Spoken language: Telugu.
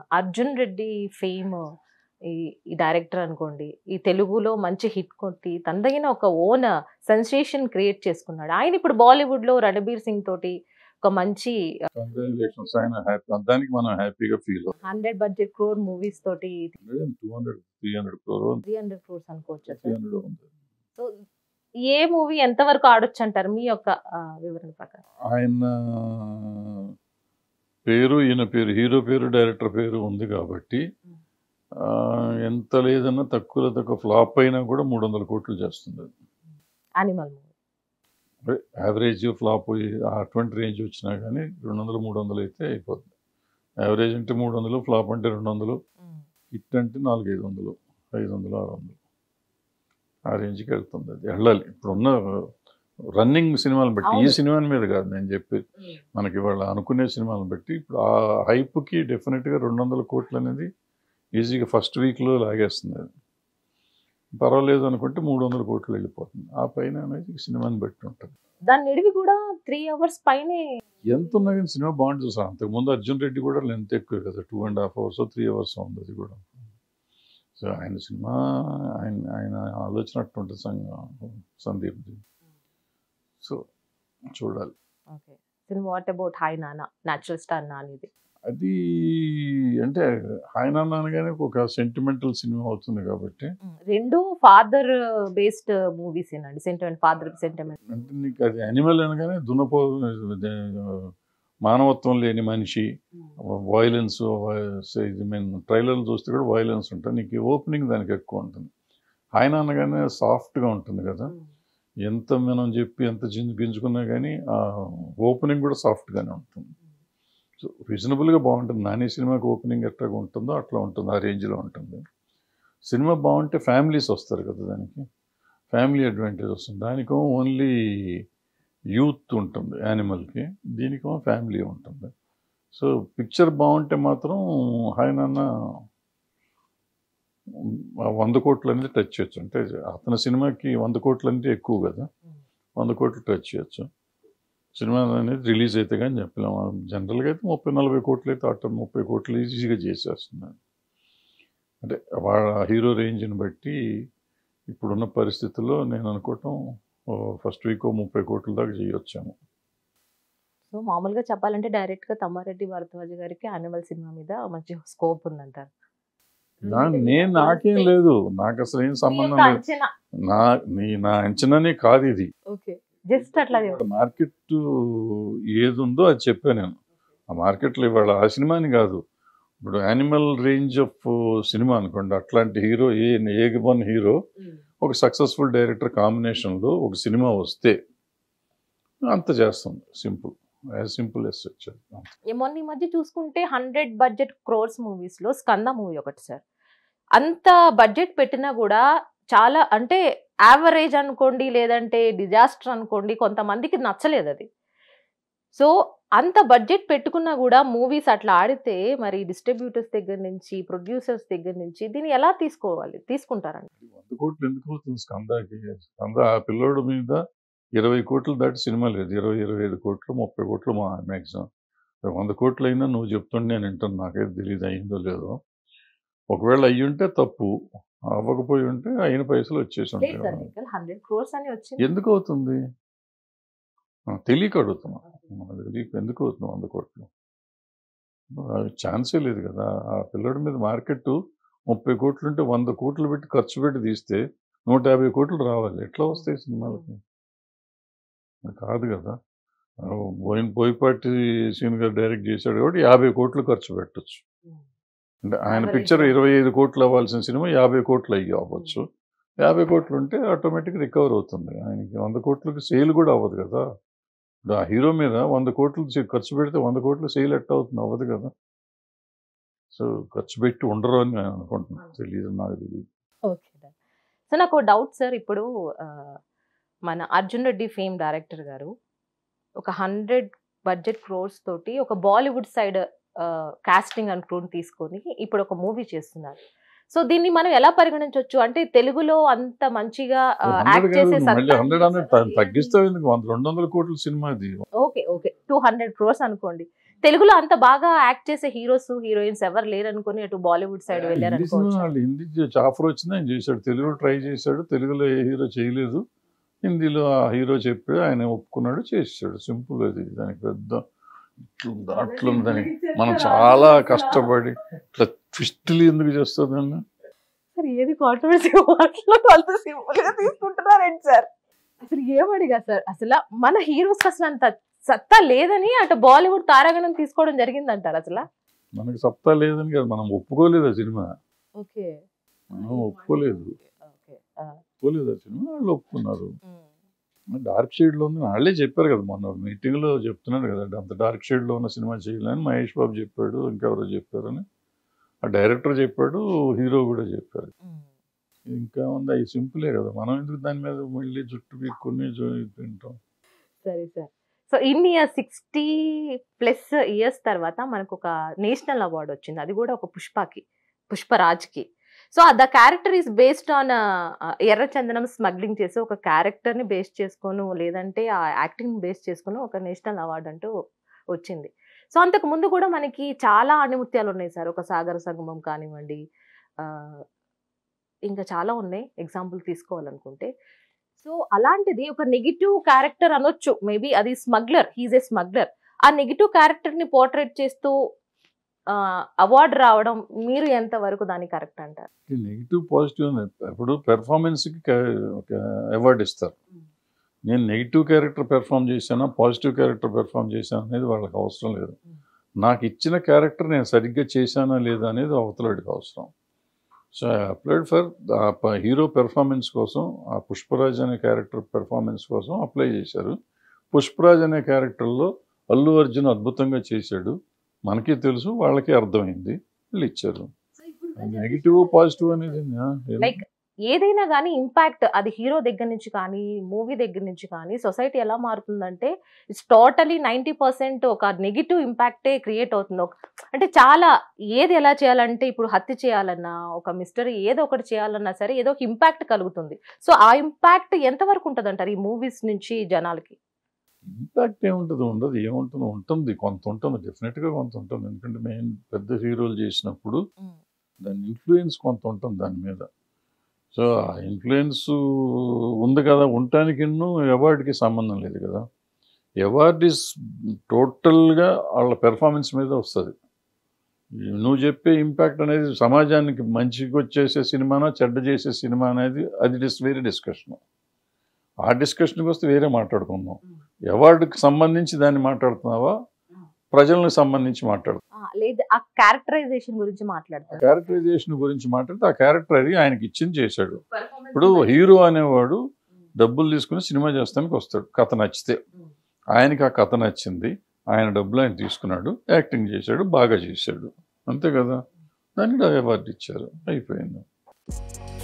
అర్జున్ రెడ్డి ఫేమ్ ఈ ఈ డైరెక్టర్ అనుకోండి ఈ తెలుగులో మంచి హిట్ కొట్టి తనదగిన ఒక ఓన్ సెన్సేషన్ క్రియేట్ చేసుకున్నాడు ఆయన ఇప్పుడు బాలీవుడ్ లో రణబీర్ సింగ్ తోటి ఒక మంచి కంగ్రాచులేషన్స్ ఆయన హ్యాపీ దానికి మనం హ్యాపీగా feel hundred budget crore movies తోటి two hundred three hundred crore three hundred crores అనుకోవచ్చు త్రీ హండ్రెడ్ ఉంది సో ఏ మూవీ ఎంత వరకు ఆడొచ్చు అంటారు మీ యొక్క ఆ, వివరణ ప్రకారం ఆయన పేరు ఈయన పేరు హీరో పేరు డైరెక్టర్ పేరు ఉంది కాబట్టి ఆ, ఎంత లేదన్నా తక్కువలో తక్కువ ఫ్లాప్ అయినా కూడా మూడు వందల కోట్లు చేస్తుంది అది. యానిమల్ మూవీ యావరేజ్ ఫ్లాప్ అటువంటి రేంజ్ వచ్చినా కానీ రెండు వందలు మూడు వందలు అయితే అయిపోతుంది యావరేజ్ అంటే మూడు వందలు ఫ్లాప్ అంటే రెండు వందలు హిట్ అంటే నాలుగు ఐదు వందలు ఐదు వందలు ఆరు వందలు ఆ రేంజ్కి వెళ్తుంది అది వెళ్ళాలి ఇప్పుడున్న రన్నింగ్ సినిమాలను బట్టి ఈ అవును. సినిమాని మీద కాదు నేను చెప్పేది మనకి ఇవాళ అనుకునే సినిమాలను బట్టి ఇప్పుడు ఆ హైప్కి డెఫినెట్గా రెండు వందల కోట్లు అనేది ఈజీగా ఫస్ట్ వీక్లో లాగేస్తుంది అది పర్వాలేదు అనుకుంటే మూడు వందల కోట్లు వెళ్ళిపోతుంది ఆ పైన అనేది సినిమాని బట్టి ఉంటుంది దాని నిడివి కూడా త్రీ అవర్స్ పైనే ఎంత ఉన్నా కానీ సినిమా బాగుంటుంది చూసాను అంతకుముందు అర్జున్ రెడ్డి కూడా లెంత్ ఎక్కువ కదా two and half hours three hours ఉంది అది కూడా సో ఆయన సినిమా ఆయన ఆయన ఆలోచన అట్టుంటుంది సంగ సందీప్ సో చూడాలి ఓకే సినిమా what about Hi Nanna natural star నానిది అది అంటే ఆయన అనగానే ఒక సెంటిమెంటల్ సినిమా అవుతుంది కాబట్టి రెండు ఫాదర్ బేస్డ్ మూవీస్ ఏనండి సెంటిమెంట్ ఫాదర్ సెంటిమెంట్ అంటే నీకు అది యానిమల్ అనగానే దునపో మానవత్వం లేని మనిషి వైలెన్స్ ఇది మేము ట్రైలర్లు చూస్తే కూడా వైలెన్స్ ఉంటుంది నీకు ఓపెనింగ్ దానికి ఎక్కువ ఉంటుంది ఆయన అనగానే సాఫ్ట్గా ఉంటుంది కదా ఎంత మనం చెప్పి ఎంత చింజు గింజుకున్నా కానీ ఆ ఓపెనింగ్ కూడా సాఫ్ట్గానే ఉంటుంది సో రీజనబుల్గా బాగుంటుంది నాని సినిమాకి ఓపెనింగ్ ఎట్లాగా ఉంటుందో అట్లా ఉంటుంది ఆ రేంజ్లో ఉంటుంది సినిమా బాగుంటే ఫ్యామిలీస్ వస్తారు కదా దానికి ఫ్యామిలీ అడ్వాంటేజ్ వస్తుంది దానికో ఓన్లీ యూత్ ఉంటుంది యానిమల్కి దీనికేమో ఫ్యామిలీ ఉంటుంది సో పిక్చర్ బాగుంటే మాత్రం ఆయన వంద కోట్లు అనేది టచ్ చేయొచ్చు అంటే అతని సినిమాకి వంద కోట్లు అంటే ఎక్కువ కదా వంద కోట్లు టచ్ చేయొచ్చు సినిమా అనేది రిలీజ్ అయితే కానీ చెప్పలేము జనరల్గా అయితే ముప్పై నలభై కోట్లు అయితే అట్ట ముప్పై కోట్లు ఈజీగా చేసేస్తున్నాను అంటే వాళ్ళ హీరో రేంజ్ని బట్టి ఇప్పుడున్న పరిస్థితుల్లో నేను అనుకోవటం ఫస్ట్ వీక్ ముప్పై కోట్ల దాకా చేయొచ్చాము సో మామూలుగా చెప్పాలంటే డైరెక్ట్ గా తమ్మారెడ్డి భరద్వాజ్ గారికి యానిమల్ సినిమా మీద మంచి స్కోప్ ఉందంటారు నా- నేను నాకేం లేదు నాకు అసలు ఏం సంబంధం లేదు అంచనా నా నీ నా అంచనానే కాదు ఇది ఓకే జస్ట్ అట్లా మార్కెట్ ఏది ఉందో అది చెప్పాను నేను ఆ మార్కెట్లో ఇవాళ ఆ సినిమాని కాదు ఇప్పుడు యానిమల్ రేంజ్ ఆఫ్ సినిమా అనుకోండి అట్లాంటి hero A A one hero ఒక సక్సెస్ఫుల్ డైరెక్టర్ కాంబినేషన్లో ఒక సినిమా వస్తే అంత చేస్తుంది సింపుల్ యాజ్ సింపుల్ ఎస్ వచ్చేది మొన్న ఈ మధ్య చూసుకుంటే హండ్రెడ్ బడ్జెట్ క్రోర్స్ మూవీస్ లో స్కంద మూవీ ఒకటి సార్ అంత బడ్జెట్ పెట్టినా కూడా చాలా అంటే యావరేజ్ అనుకోండి లేదంటే డిజాస్టర్ అనుకోండి కొంతమందికి నచ్చలేదు అది సో అంత బడ్జెట్ పెట్టుకున్నా కూడా మూవీస్ అట్లా ఆడితే మరి డిస్ట్రిబ్యూటర్స్ దగ్గర నుంచి ప్రొడ్యూసర్స్ దగ్గర నుంచి దీన్ని ఎలా తీసుకోవాలి తీసుకుంటారండి వంద కోట్లు ఎందుకు అవుతుంది స్కందాకి స్కంద ఆ పిల్లోడు మీద ఇరవై కోట్లు దాటి సినిమా లేదు ఇరవై ఇరవై ఐదు కోట్లు ముప్పై కోట్లు మా మ్యాక్సిమం వంద కోట్లు అయినా నువ్వు చెప్తుంటే నేను వింటాను నాకైతే తెలియదు అయిందో లేదో ఒకవేళ అయ్యి ఉంటే తప్పు అవ్వకపోయి ఉంటే అయిన పైసలు వచ్చేసి లేదు సార్ ఉంటాయి మీకు హండ్రెడ్ క్రోర్స్ అని వచ్చింది ఎందుకు అవుతుంది ఆ, తెలియక అడుగుతున్నా మనకు తెలియక ఎందుకు అవుతుంది వంద కోట్లు అది ఛాన్సే లేదు కదా ఆ పిల్లడి మీద మార్కెట్ ముప్పై కోట్లు ఉంటే వంద కోట్లు పెట్టి ఖర్చు పెట్టి తీస్తే నూట యాభై కోట్లు రావాలి ఎట్లా వస్తాయి సినిమాలకి కాదు కదా ఆ, బోయిన బోయపాటి సీన్ గారు డైరెక్ట్ చేశాడు కాబట్టి యాభై కోట్లు ఖర్చు పెట్టచ్చు అంటే ఆయన Average పిక్చర్ గా. ఇరవై ఐదు కోట్లు అవ్వాల్సిన సినిమా యాభై కోట్లు అయ్యి అవ్వచ్చు యాభై కోట్లు ఉంటే ఆటోమేటిక్ రికవర్ అవుతుంది ఆయనకి వంద కోట్లకి సేల్ కూడా అవ్వదు కదా ఇప్పుడు ఆ హీరో మీద వంద కోట్లు చే- ఖర్చు పెడితే వంద కోట్లు సేల్ ఎట్ట అవుతుంది అవ్వదు కదా సో ఖర్చు పెట్టి ఉండరు అని నేను అనుకుంటున్నాను తెలియదు నాకు తెలియదు ఓకే సో నాకు డౌట్ సార్ ఇప్పుడు ఆ, మన అర్జున్ రెడ్డి ఫేమ్ డైరెక్టర్ గారు ఒక హండ్రెడ్ బడ్జెట్ క్రోర్స్ తోటి ఒక బాలీవుడ్ సైడ్ కాస్టింగ్ అండ్ క్రూన్ తీసుకొని ఇప్పుడు ఒక మూవీ చేస్తున్నారు సో దీన్ని మనం ఎలా పరిగణించవచ్చు అంటే తెలుగులో అంత మంచిగా యాక్ట్ చేసే మళ్ళీ హండ్రెడ్ హండ్రెడ్ తగ్గిస్తే ఎందుకు వంద రెండు వందల కోట్ల సినిమా అది okay okay two hundred crores అనుకోండి తెలుగులో అంత బాగా యాక్ట్ చేసే హీరోస్ హీరోయిన్స్ ఎవరు లేరు అనుకుని అటు బాలీవుడ్ సైడ్ వెళ్ళారు హిందీ సినిమా అనుకోవచ్చు వాళ్ళు హిందీ ఆఫర్ వచ్చింది ఆయన చేశాడు తెలుగులో ట్రై చేశాడు తెలుగులో ఏ హీరో చేయలేదు హిందీలో ఆ హీరో చెప్పాడు ఆయన ఒప్పుకున్నాడు చేసాడు సింపుల్ అది దానికి పెద్ద ఇట్లుంది అట్లుందని మనం చాలా కష్టపడి ఇట్లా ట్విస్టులు ఎందుకు చేస్తుందని సార్ ఏది కాంట్రవర్సీ అట్లా అంత సింపుల్ గా తీసుకుంటున్నారండి సార్ అసలు ఏమడిగా సార్ అసలు మన హీరోస్ అసలు అంత సత్తా లేదని అటు బాలీవుడ్ తారాగణం తీసుకోవడం జరిగింది అంటారు అసలు మనకి సత్తా లేదని కదా మనం ఒప్పుకోలేదు ఆ సినిమా ఓకే మనం ఒప్పుకోలేదు ఒప్పుకోలేదు ఆ సినిమా వాళ్ళు ఒప్పుకున్నారు డార్క్ షేడ్లో ఉంది వాళ్ళే చెప్పారు కదా మొన్న మీటింగ్లో చెప్తున్నాడు కదా అంత డార్క్ షేడ్లో ఉన్న సినిమా చేయాలని మహేష్ బాబు చెప్పాడు ఇంకెవరో చెప్పారని ఆ డైరెక్టర్ చెప్పాడు హీరో కూడా చెప్పారు ఇంకా ఉంది అవి సింపులే కదా మనం ఎందుకు దాని మీద మళ్ళీ జుట్టు పీక్కుని జో- తింటాం సరే సార్ సో ఇన్ని సిక్స్టీ ప్లస్ ఇయర్స్ తర్వాత మనకు ఒక నేషనల్ అవార్డు వచ్చింది అది కూడా ఒక పుష్పకి పుష్పరాజ్కి so the character is based on ఎర్రచందనం స్మగ్లింగ్ చేసి ఒక క్యారెక్టర్ని బేస్ చేసుకొని లేదంటే ఆ యాక్టింగ్ బేస్ చేసుకొని ఒక నేషనల్ అవార్డు అంటూ వచ్చింది సో అంతకు ముందు కూడా మనకి చాలా ఆణిముత్యాలు ఉన్నాయి సార్ ఒక సాగర సంగమం కానివ్వండి ఆ, ఇంకా చాలా ఉన్నాయి ఎగ్జాంపుల్ తీసుకోవాలనుకుంటే సో అలాంటిది ఒక నెగిటివ్ క్యారెక్టర్ అనొచ్చు మేబీ అది స్మగ్లర్ హీజ్ ఏ స్మగ్లర్ ఆ నెగిటివ్ క్యారెక్టర్ ని పోర్ట్రేట్ చేస్తూ అవార్డు రావడం మీరు ఎంత వరకు దాన్ని కరెక్ట్ అంటారు నెగిటివ్ పాజిటివ్ ఉంది ఇప్పుడు పెర్ఫార్మెన్స్కి ఒక అవార్డు ఇస్తారు నేను నెగిటివ్ క్యారెక్టర్ పెర్ఫామ్ చేశానా పాజిటివ్ క్యారెక్టర్ పెర్ఫామ్ చేశానా అనేది వాళ్ళకి అవసరం లేదు నాకు ఇచ్చిన క్యారెక్టర్ నేను సరిగ్గా చేశానా లేదా అనేది అవతలడికి అవసరం so I applied for hero performance కోసం ఆ పుష్పరాజ్ అనే క్యారెక్టర్ పెర్ఫార్మెన్స్ కోసం అప్లై చేశారు పుష్పరాజ్ అనే క్యారెక్టర్లో అల్లు అర్జున్ అద్భుతంగా చేశాడు మనకి తెలుసు వాళ్ళకి అర్థమైంది వీళ్ళు ఇచ్చారు నెగిటివ్ పాజిటివ్ అనేది ఆ, ఏం- లైక్ ఏదైనా కానీ ఇంపాక్ట్ అది హీరో దగ్గర నుంచి కానీ మూవీ దగ్గర నుంచి కానీ సొసైటీ ఎలా మారుతుందంటే ఇట్స్ టోటలీ నైంటీ పర్సెంట్ ఒక నెగిటివ్ ఇంపాక్టే క్రియేట్ అవుతుంది ఒక అంటే చాలా ఏది ఎలా చేయాలంటే ఇప్పుడు హత్య చేయాలన్నా ఒక మిస్టరీ ఏదో ఒకటి చేయాలన్నా సరే ఏదో ఒక ఇంపాక్ట్ కలుగుతుంది సో ఆ ఇంపాక్ట్ ఎంతవరకు ఉంటుంది అంటారు ఈ మూవీస్ నుంచి జనాలకి ఇంపాక్ట్ ఏముంటుంది ఉండదు ఏముంటుంది ఉంటుంది కొంత ఉంటుంది డెఫినెట్గా కొంత ఉంటుంది ఎందుకంటే మెయిన్ పెద్ద హీరోలు చేసినప్పుడు దాని ఇన్ఫ్లుయెన్స్ కొంత ఉంటుంది దాని మీద సో ఆ ఇన్ఫ్లుయెన్స్ ఉంది కదా ఉండటానికి ఎన్నో అవార్డుకి సంబంధం లేదు కదా అవార్డ్ ఇస్ టోటల్గా వాళ్ళ పెర్ఫార్మెన్స్ మీద వస్తుంది నువ్వు చెప్పే ఇంపాక్ట్ అనేది సమాజానికి మంచికి వచ్చేసే సినిమానా చెడ్డ చేసే సినిమా అనేది అది డిస్ వేరే డిస్కషన్ ఆ డిస్కషన్కి వస్తే వేరే మాట్లాడుకుందాం అవార్డుకి సంబంధించి దాన్ని మాట్లాడుతున్నావా ప్రజలకు సంబంధించి మాట్లాడుతున్నావా ఆ, లేదు ఆ క్యారెక్టరైజేషన్ గురించి మాట్లాడతారు క్యారెక్టరైజేషన్ గురించి మాట్లాడితే ఆ క్యారెక్టర్ అది ఆయనకి ఇచ్చింది చేశాడు ఇప్పుడు హీరో అనేవాడు డబ్బులు తీసుకుని సినిమా చేస్తానికి వస్తాడు కథ నచ్చితే ఆయనకి ఆ కథ నచ్చింది ఆయన డబ్బులు ఆయన తీసుకున్నాడు యాక్టింగ్ చేశాడు బాగా చేశాడు అంతే కదా దానికి అవార్డు ఇచ్చారు అయిపోయింది